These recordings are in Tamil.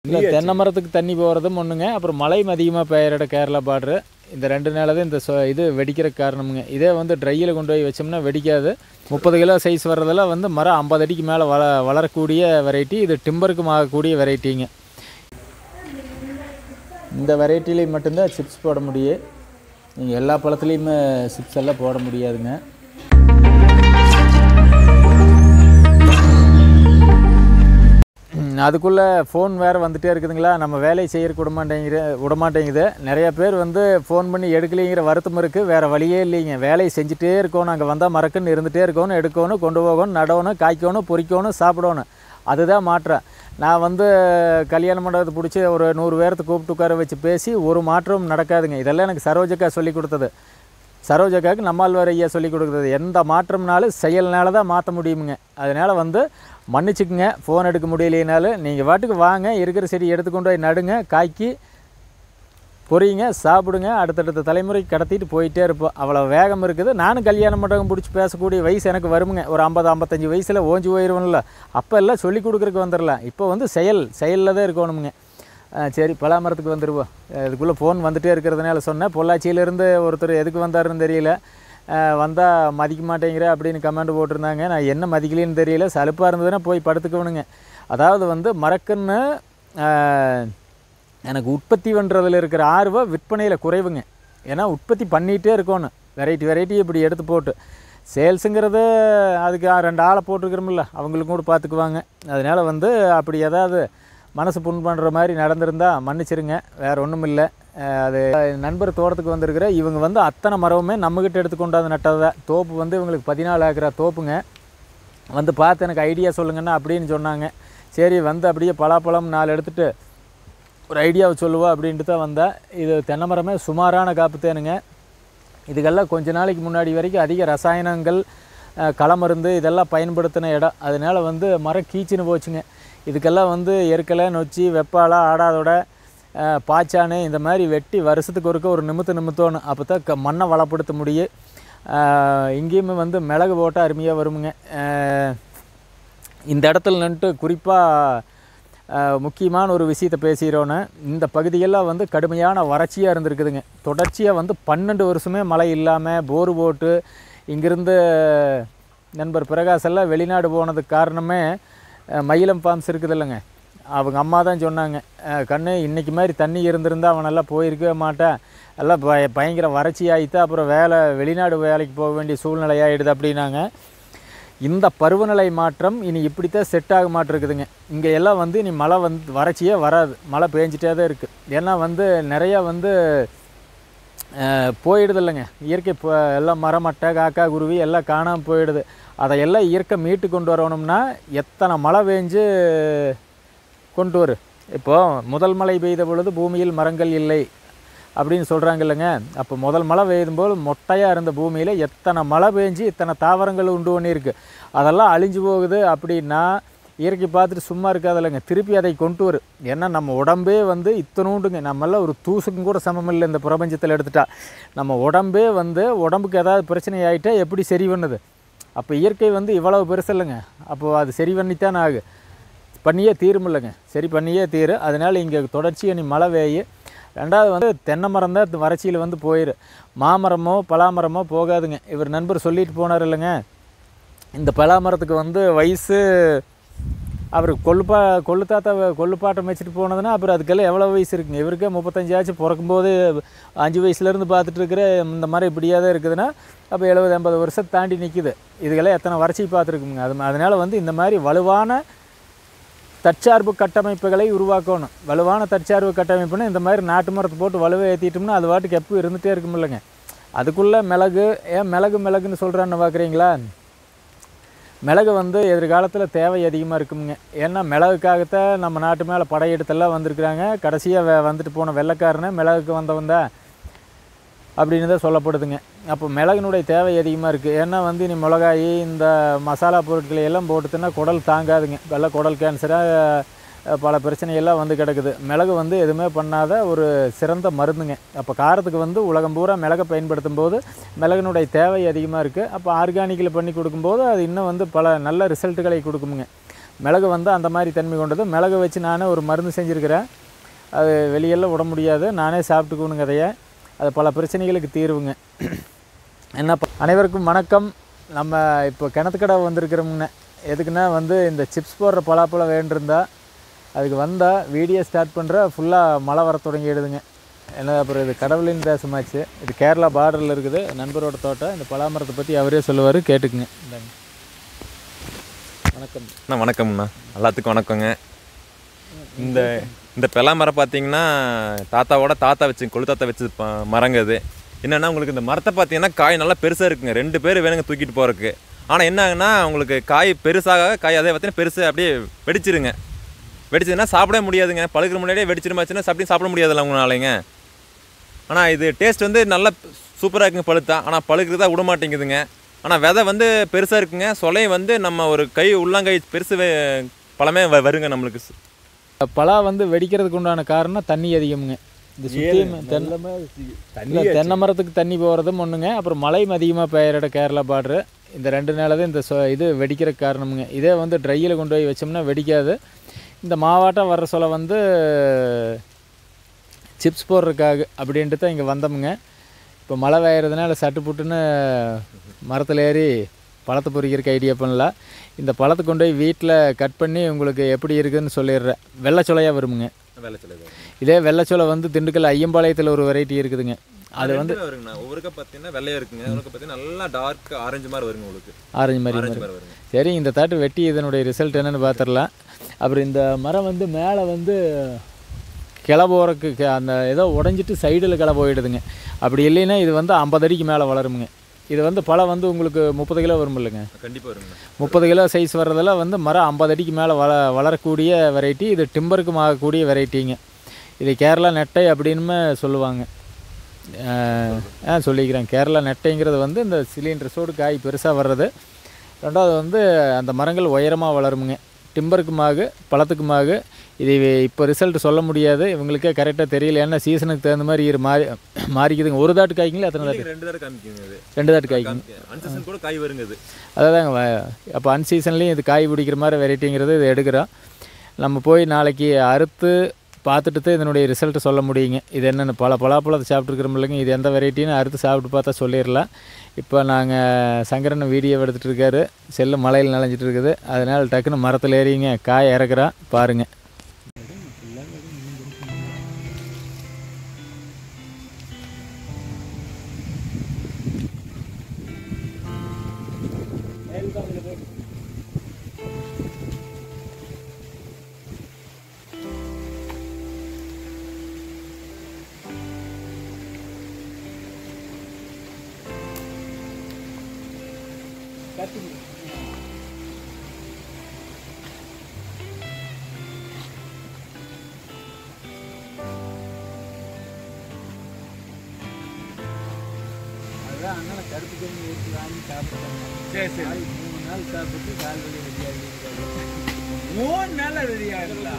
இல்லை தென்னை மரத்துக்கு தண்ணி போகிறதும் ஒன்றுங்க அப்புறம் மழையும் அதிகமாக பெய்கிற கேரளா பார்டரு இந்த ரெண்டு நாள் தான் இந்த சொ- இது வெடிக்கிற காரணமுங்க இதே வந்து ட்ரையில் கொண்டு போய் வச்சோம்னா வெடிக்காது முப்பது கிலோ சைஸ் வர்றதெல்லாம் வந்து மரம் ஐம்பது அடிக்கு மேலே வள வளரக்கூடிய வெரைட்டி இது டிம்பருக்கும் ஆகக்கூடிய வெரைட்டிங்க இந்த வெரைட்டிலையும் மட்டும்தான் சிப்ஸ் போட முடியும் நீங்கள் எல்லா பழத்துலேயுமே சிப்ஸ் எல்லாம் போட முடியாதுங்க ம், அதுக்குள்ளே ஃபோன் வேறு வந்துட்டே இருக்குதுங்களா நம்ம வேலையை செய்ய விட மாட்டேங்கிற விட மாட்டேங்குது நிறைய பேர் வந்து ஃபோன் பண்ணி எடுக்கலைங்கிற வருத்தம் இருக்குது வேறு வழியே இல்லைங்க வேலையை செஞ்சுட்டே இருக்கணும் அங்கே வந்தால் மறக்குன்னு இருந்துகிட்டே இருக்கணும் எடுக்கணும் கொண்டு போகணும் நடணும் காய்க்கணும் பொறிக்கணும் சாப்பிடணும் அதுதான் மாற்றம் நான் வந்து கல்யாண மண்டபத்தை பிடிச்சி ஒரு நூறு பேர்த்த கூப்பிட்டு உட்கார வச்சு பேசி ஒரு மாற்றமும் நடக்காதுங்க இதெல்லாம் எனக்கு சரோஜக்கா சொல்லி கொடுத்தது சரோஜக்காவுக்கு நம்மாழ்வார் ஐயா சொல்லி கொடுக்குறது எந்த மாற்றம்னாலும் செயல்னால தான் மாற்ற முடியுமுங்க அதனால் வந்து மன்னிச்சுக்குங்க ஃபோன் எடுக்க முடியலைனாலும் நீங்கள் வாட்டுக்கு வாங்க இருக்கிற செடி எடுத்துக்கொண்டு போய் நடுங்க காய்க்கி பொரியுங்க சாப்பிடுங்க அடுத்தடுத்த தலைமுறைக்கு கடத்திட்டு போயிட்டே இருப்போம் அவ்வளோ வேகம் இருக்குது நானும் கல்யாண மண்டபம் பிடிச்சி பேசக்கூடிய வயசு எனக்கு வருமுங்க ஒரு ஐம்பது ஐம்பத்தஞ்சு வயசில் ஓஞ்சி போயிடுவோம்ல அப்போ எல்லாம் சொல்லி கொடுக்குறக்கு வந்துடலாம் இப்போ வந்து செயல் செயலில் தான் இருக்கணுமுங்க ஆ, சரி பலாமரத்துக்கு வந்துடுவோம் இதுக்குள்ளே ஃபோன் வந்துட்டே இருக்கிறதுனால சொன்னேன் பொள்ளாச்சியிலேருந்து ஒருத்தர் எதுக்கு வந்தாருன்னு தெரியல வந்தால் மதிக்க மாட்டேங்கிற அப்படின்னு கமெண்ட் போட்டிருந்தாங்க நான் என்ன மதிக்கலைன்னு தெரியல சலுப்பாக இருந்ததுன்னா போய் படுத்துக்கணுங்க அதாவது வந்து மறக்குன்னு ஆ, எனக்கு உற்பத்தி பண்ணுறதுல இருக்கிற ஆர்வம் விற்பனையில் குறைவுங்க ஏன்னா உற்பத்தி பண்ணிகிட்டே இருக்கணும் வெரைட்டி வெரைட்டி இப்படி எடுத்து போட்டு சேல்ஸுங்கிறது அதுக்கு ஆ- ரெண்டு ஆளை போட்டிருக்கிறோமில்ல அவங்களுக்கும் கூட பார்த்துக்குவாங்க அதனால் வந்து அப்படி ஏதாவது மனசு புண் பண்ணுற மாதிரி நடந்திருந்தா மன்னிச்சிருங்க வேறு ஒன்றும் இல்லை அது நண்பர் தோட்டத்துக்கு வந்திருக்கிற இவங்க வந்து அத்தனை மரமுமே நம்மக்கிட்ட எடுத்து கொண்டாந்து நட்டது தான் தோப்பு வந்து இவங்களுக்கு பதினாலு ஏக்கரா தோப்புங்க வந்து பார்த்து எனக்கு ஐடியா சொல்லுங்கன்னா அப்படின்னு சொன்னாங்க சரி வந்து அப்படியே பலாப்பழம் நாலு எடுத்துகிட்டு ஒரு ஐடியாவை சொல்லுவா அப்படின்ட்டு தான் வந்தேன் இது தென்னை மரமே சுமாரான காப்பு தேனுங்க இதுக்கெல்லாம் கொஞ்ச நாளைக்கு முன்னாடி வரைக்கும் அதிக ரசாயனங்கள் அஹ், களமருந்து இதெல்லாம் பயன்படுத்தின இடம் அதனால் வந்து மரம் கீச்சின்னு போச்சுங்க இதுக்கெல்லாம் வந்து எருக்கலை நொச்சி வெப்பாலை ஆடாதோட அஹ், பாச்சானு இந்த மாதிரி வெட்டி வருஷத்துக்கு ஒருக்க ஒரு நிமித்து நிமித்தோணும் அப்போ தான் க மண்ணை வளப்படுத்த முடியும் அஹ், இங்கேயுமே வந்து மிளகு போட்டால் அருமையாக வருமுங்க அஹ், இந்த இடத்துல நின்றுட்டு குறிப்பாக முக்கியமான ஒரு விஷயத்தை பேசுகிறோன்னு இந்த பகுதியெல்லாம் வந்து கடுமையான வறட்சியாக இருந்திருக்குதுங்க தொடர்ச்சியாக வந்து பன்னெண்டு வருஷமே மழை இல்லாமல் போர் போட்டு இங்கிருந்து நண்பர் பிரகாஷ் எல்லாம் வெளிநாடு போனதுக்கு காரணமே அஹ், மயிலம் ஃபார்ம்ஸ் இருக்குது இல்லைங்க அவங்க அம்மா தான் சொன்னாங்க அஹ், கண்ணு இன்னைக்கு மாதிரி தண்ணி இருந்திருந்தா அவனெல்லாம் போயிருக்கவே மாட்டேன் எல்லாம் பய பயங்கர வறட்சி ஆகிட்டு அப்புறம் வேலை வெளிநாடு வேலைக்கு போக வேண்டிய சூழ்நிலை ஆகிடுது அப்படின்னாங்க இந்த பருவநிலை மாற்றம் இனி இப்படித்தான் செட் ஆக மாட்டிருக்குதுங்க இங்கே எல்லாம் வந்து இனி மழை வந்து வறட்சியே வராது மழை பேஞ்சிட்டே தான் இருக்குது ஏன்னா வந்து நிறையா வந்து அஹ், போயிடுது இல்லைங்க இயற்கை இப்போ எல்லாம் மரமட்டை காக்கா குருவி எல்லாம் காணாமல் போயிடுது அதையெல்லாம் இயற்கை மீட்டு கொண்டு வரணும்னா எத்தனை மழை பெஞ்சு கொண்டு வரும் இப்போது முதல் மழை பெய்த பொழுது பூமியில் மரங்கள் இல்லை அப்படின்னு சொல்கிறாங்க இல்லைங்க அப்போ முதல் மழை பெய்யும் போது மொட்டையாக இருந்த பூமியில் எத்தனை மழை பெஞ்சு இத்தனை தாவரங்கள் உண்டு பண்ணியிருக்கு அதெல்லாம் அழிஞ்சு போகுது அப்படின்னா இயற்கை பார்த்துட்டு சும்மா இருக்காது இல்லைங்க திருப்பி அதை கொண்டு வரும் ஏன்னா நம்ம உடம்பே வந்து இத்தனூண்டுங்க நம்மெல்லாம் ஒரு தூசுக்கும் கூட சமம் இல்லை இந்த பிரபஞ்சத்தில் எடுத்துட்டா நம்ம உடம்பே வந்து உடம்புக்கு ஏதாவது பிரச்சனை ஆகிட்டா எப்படி சரி பண்ணுது அப்போ இயற்கை வந்து இவ்வளவு பெருசு இல்லைங்க அப்போது அது சரி பண்ணித்தான் ஆகு பண்ணியே தீரும் இல்லைங்க சரி பண்ணியே தீரு அதனால் இங்கே தொடர்ச்சியாக நீ மழை பெய்யு ரெண்டாவது வந்து தென்னை மரம் தான் வறட்சியில் வந்து போயிரு மாமரமோ பலாமரமோ போகாதுங்க இவர் நண்பர் சொல்லிட்டு போனார் இல்லைங்க இந்த பலாமரத்துக்கு வந்து வயசு அவர் கொள்ளுப்பா கொள்ளு தாத்தா கொள்ளுப்பாட்டம் வச்சுட்டு போனதுன்னா அப்புறம் அதுக்கெல்லாம் எவ்வளோ வயசு இருக்குங்க இவருக்கே முப்பத்தஞ்சாச்சும் பிறக்கும்போது அஞ்சு வயசுலேருந்து பார்த்துட்டு இருக்கிற இந்த மாதிரி இப்படியே தான் இருக்குதுன்னா அப்போ எழுபது எண்பது வருஷத்தை தாண்டி நிற்குது இதுக்கெல்லாம் எத்தனை வறட்சி பார்த்துருக்குங்க அது அதனால் வந்து இந்த மாதிரி வலுவான தற்சார்பு கட்டமைப்புகளை உருவாக்கணும் வலுவான தற்சார்பு கட்டமைப்புனா இந்த மாதிரி நாட்டு மரத்தை போட்டு வலுவை ஏற்றிட்டோம்னா அது பாட்டுக்கு எப்போ இருந்துகிட்டே இருக்கும் இல்லைங்க அதுக்குள்ளே மிளகு ஏன் மிளகு மிளகுன்னு சொல்கிறான்னு பார்க்குறீங்களா மிளகு வந்து எதிர்காலத்தில் தேவை அதிகமாக இருக்குங்க ஏன்னா மிளகுக்காகத்தான் நம்ம நாட்டு மேலே படையெடுத்தெல்லாம் வந்திருக்கிறாங்க கடைசியாக வந்துட்டு போன வெள்ளைக்காரனே மிளகுக்கு வந்தவன் தான் அப்படின்னு தான் சொல்லப்படுதுங்க அப்போ மிளகுனுடைய தேவை அதிகமாக இருக்குது ஏன்னா வந்து நீ மிளகாய் இந்த மசாலா பொருட்களை எல்லாம் போட்டுதுன்னா குடல் தாங்காதுங்க வெள்ளை குடல் கேன்சராக பல பிரச்சனையெல்லாம் வந்து கிடக்குது மிளகு வந்து எதுவுமே பண்ணாத ஒரு சிறந்த மருந்துங்க அப்போ காரத்துக்கு வந்து உலகம் பூரா மிளகை பயன்படுத்தும் போது மிளகுனுடைய தேவை அதிகமாக இருக்குது அப்போ ஆர்கானிக்கில் பண்ணி கொடுக்கும்போது அது இன்னும் வந்து பல நல்ல ரிசல்ட்டுகளை கொடுக்குமுங்க மிளகு வந்து அந்த மாதிரி தன்மை கொண்டது மிளகு வச்சு நானே ஒரு மருந்து செஞ்சுருக்கிறேன் அது வெளியெல்லாம் விட முடியாது நானே சாப்பிட்டுக்கணுங்க அதையே அது பல பிரச்சனைகளுக்கு தீர்வுங்க என்ன ப- அனைவருக்கும் வணக்கம் நம்ம இப்போ கிணத்துக்கடை வந்திருக்கிறோமுங்க எதுக்குன்னா வந்து இந்த சிப்ஸ் போடுற பலாப்பழம் வேண்டியிருந்தா அதுக்கு வந்தால் வீடியோ ஸ்டார்ட் பண்ணுற ஃபுல்லாக மழை வர தொடங்கிடுதுங்க என்ன அப்புறம் இது கடவுளின் தேசமாச்சு இது கேரளா பார்டரில் இருக்குது நண்பரோட தோட்டம் இந்த பலாமரத்தை பற்றி அவரே சொல்லுவார் கேட்டுக்குங்க இந்தாங்க வணக்கம் அண்ணா வணக்கம்ண்ணா எல்லாத்துக்கும் வணக்கங்க இந்த இந்த பெலா மரம் பார்த்தீங்கன்னா தாத்தாவோட தாத்தா வச்சு கொழு தாத்தா வச்சு ப- மரங்க இது என்னன்னா உங்களுக்கு இந்த மரத்தை பார்த்தீங்கன்னா காய் நல்லா பெருசாக இருக்குங்க ரெண்டு பேர் வேணுங்க தூக்கிட்டு போகிறதுக்கு ஆனால் என்ன ஆகுன்னா உங்களுக்கு காய் பெருசாக காய் அதே பார்த்தீங்கன்னா பெருசு அப்படியே வெடிச்சிருங்க வெடிச்சதுன்னா சாப்பிடவே முடியாதுங்க பழுக்கிற முன்னாடியே வெடிச்சிருமாச்சுன்னா சாப்பிட்டு சாப்பிட முடியாதுல்ல உங்களாலைங்க ஆனால் இது டேஸ்ட் வந்து நல்லா சூப்பராக இருக்குங்க பழுத்தா ஆனால் பழுக்கிறதா விட மாட்டேங்குதுங்க ஆனால் விதை வந்து பெருசாக இருக்குங்க சொலையும் வந்து நம்ம ஒரு கை உள்ளங்கை பெருசு வே- பழமே வ- வருங்க நம்மளுக்கு பலா வந்து வெடிக்கிறதுக்கு உண்டான காரணம் தண்ணி அதிகமுங்க இந்த சுற்றியும் தென்னை இல்லை தென்னை மரத்துக்கு தண்ணி போகிறதும் ஒன்றுங்க அப்புறம் மழையும் அதிகமாக பெயரிட கேரளா பார்டரு இந்த ரெண்டு நாள் தான் இந்த சொ இது வெடிக்கிற காரணமுங்க இதே வந்து ட்ரையில் கொண்டு போய் வச்சோம்னா வெடிக்காது இந்த மாவாட்டம் வர்ற சொல்ல வந்து சிப்ஸ் போடுறதுக்காக அப்படின்ட்டு தான் இங்கே வந்தோமுங்க இப்போ மழை பெய்யறதுனால சட்டு புட்டுன்னு மரத்தில் ஏறி பழத்தை பொறிக்கிறதுக்கு ஐடியா பண்ணலாம் இந்த பழத்தை கொண்டு போய் வீட்டில் கட் பண்ணி உங்களுக்கு எப்படி இருக்குதுன்னு சொல்லிடுறேன் வெள்ளைச்சொலையாக வருமுங்க வேலை சொல்லுது இதே வெள்ளைச்சோலை வந்து திண்டுக்கல் ஐயம்பாளையத்தில் ஒரு வெரைட்டி இருக்குதுங்க அது வந்து வருங்கண்ணா ஒவ்வொருக்க பார்த்தீங்கன்னா வெள்ளையா இருக்குங்க ஒருக்க பார்த்தீங்கன்னா நல்லா டார்க் ஆரஞ்சு மாதிரி வருங்க உங்களுக்கு ஆரஞ்சு மாதிரி ஆரஞ்சு வரும். மாதிரி வருங்க சரி இந்த தாட்டு வெட்டி இதனுடைய ரிசல்ட் என்னன்னு பார்த்துடலாம் அப்புறம் இந்த மரம் வந்து மேலே வந்து கிளை போகிறக்கு அந்த ஏதோ உடஞ்சிட்டு சைடில் கிளை போயிடுதுங்க அப்படி இல்லைன்னா இது வந்து ஐம்பது அடிக்கு மேலே வளருமுங்க இது வந்து பழம் வந்து உங்களுக்கு முப்பது கிலோ வரும் இல்லைங்க கண்டிப்பாக வருங்கண்ணா முப்பது கிலோ சைஸ் வர்றதெல்லாம் வந்து மரம் ஐம்பது அடிக்கு மேலே வள வளரக்கூடிய வெரைட்டி இது டிம்பருக்கு ஆகக்கூடிய வெரைட்டிங்க இது கேரளா நெட்டை அப்படின்னு சொல்லுவாங்க ஆஹ், ஆ சொல்லிக்கிறேன் கேரளா நெட்டைங்கிறது வந்து இந்த சிலிண்டர்ஸோடு காய் பெருசாக வர்றது ரெண்டாவது வந்து அந்த மரங்கள் உயரமாக வளருமுங்க டிம்பருக்குமாக பழத்துக்குமாக இது இப்போ ரிசல்ட் சொல்ல முடியாது இவங்களுக்கே கரெக்டாக தெரியல ஏன்னா சீசனுக்கு தகுந்த மாதிரி இரு மாறி மாறிக்குதுங்க ஒரு தாட்டு காய்க்குங்களா எத்தனை தாட்டு ரெண்டு தடவை காமிக்குங்க இது ரெண்டு தாட்டு காய்க்குங்க அன்சீசன் கூட காய் வருங்க இது அதாங்க அப்போ அன்சீசன்லேயும் இது காய் பிடிக்கிற மாதிரி வெரைட்டிங்கிறது இது எடுக்கிறோம் நம்ம போய் நாளைக்கு அறுத்து பார்த்துட்டு தான் இதனுடைய ரிசல்ட்டு சொல்ல முடியுங்க இது என்னென்ன பல பலாப்பழத்தை சாப்பிட்ருக்குறோம் இல்லைங்க இது எந்த வெரைட்டின்னு அறுத்து சாப்பிட்டு பார்த்தா சொல்லிடலாம் இப்போ நாங்கள் சங்கரன் வீடியோ எடுத்துகிட்டு இருக்காரு செல்லு மலையில் நனைஞ்சிட்டு இருக்குது அதனால் டக்குன்னு மரத்தில் ஏறிங்க காய் இறக்குறோம் பாருங்கள் அதுதான் அண்ணனை கருப்பு கஞ்சி ஊற்றி வாங்கி சாப்பிட்டாங்க சரி சரி மூணு நாள் சாப்பிட்டு கால் வலி ரெடியாகிருக்காங்க மூணு நாள் ரெடியாக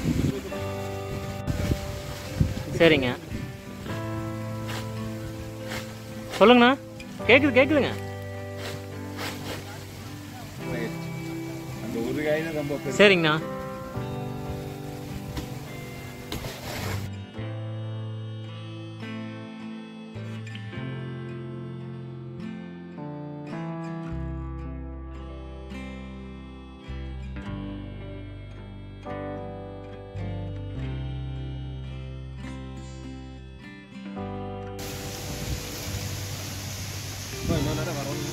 சரிங்க சொல்லுங்கண்ணா கேக்குது கேக்குதுங்க அந்த ஒரு காய் தான் ரொம்ப சரிங்கண்ணா இன்னொரு நேரம் வரணும்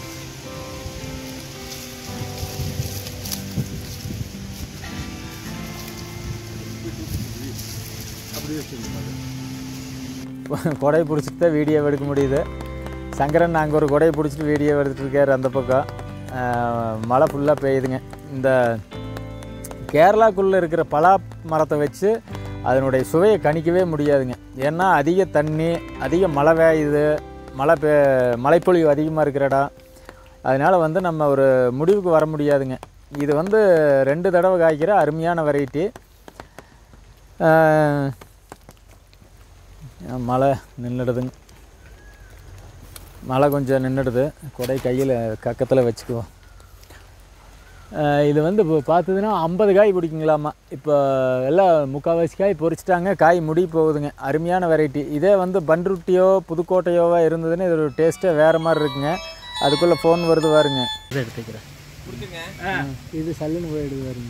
கொடையை பிடிச்சிட்டு தான் வீடியோ எடுக்க முடியுது சங்கரன் அங்கே ஒரு கொடையை பிடிச்சிட்டு வீடியோ எடுத்துகிட்டு இருக்காரு அந்த பக்கம் ஆஹ் மழை ஃபுல்லாக பெய்யுதுங்க இந்த கேரளாக்குள்ளே இருக்கிற பலா மரத்தை வச்சு அதனுடைய சுவையை கணிக்கவே முடியாதுங்க ஏன்னா அதிக தண்ணி அதிக மழை பெய்யுது மழை பெ மழைப்பொழிவு அதிகமாக இருக்கிற இடம் அதனால் வந்து நம்ம ஒரு முடிவுக்கு வர முடியாதுங்க இது வந்து ரெண்டு தடவை காய்க்கிற அருமையான வெரைட்டி மழை நின்றுடுதுங்க மழை கொஞ்சம் நின்றுடுது கொடை கையில் கக்கத்தில் வச்சுக்குவோம் அஹ் இது வந்து இப்போ பார்த்ததுன்னா ஐம்பது காய் பிடிக்குங்களாமா இப்போ எல்லாம் முக்கால்வாசி காய் பொரிச்சிட்டாங்க காய் முடி போகுதுங்க அருமையான வெரைட்டி இதே வந்து பன்ருட்டியோ புதுக்கோட்டையோவா இருந்ததுன்னு இதோட டேஸ்ட்டே வேறு மாதிரி இருக்குங்க அதுக்குள்ளே ஃபோன் வருது பாருங்க இதை எடுத்துக்கிறேன் இது சல்லுன்னு போயிடுது பாருங்க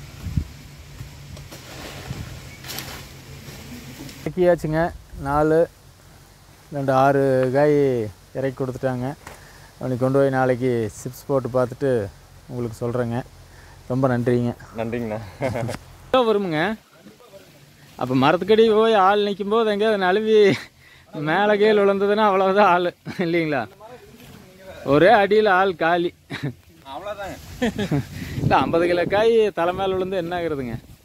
இறக்கியாச்சுங்க நாலு ரெண்டு ஆறு காய் இறக்கி கொடுத்துட்டாங்க அவனுக்கு கொண்டு போய் நாளைக்கு சிப்ஸ் போட்டு பார்த்துட்டு உங்களுக்கு சொல்கிறேங்க ரொம்ப நன்றிங்க நன்றிங்கண்ணா வருமுங்க அப்போ மரத்துக்கடி போய் ஆள் நிற்கும் போது எங்கேயாவது நழுவி மேலே கீழ் விழுந்ததுன்னா அவ்வளோதான் ஆள் இல்லைங்களா ஒரே அடியில் ஆள் காலி அவ்வளோதாங்க இல்லை ஐம்பது கிலோ காய் தலை மேலே விழுந்து என்ன ஆகுறதுங்க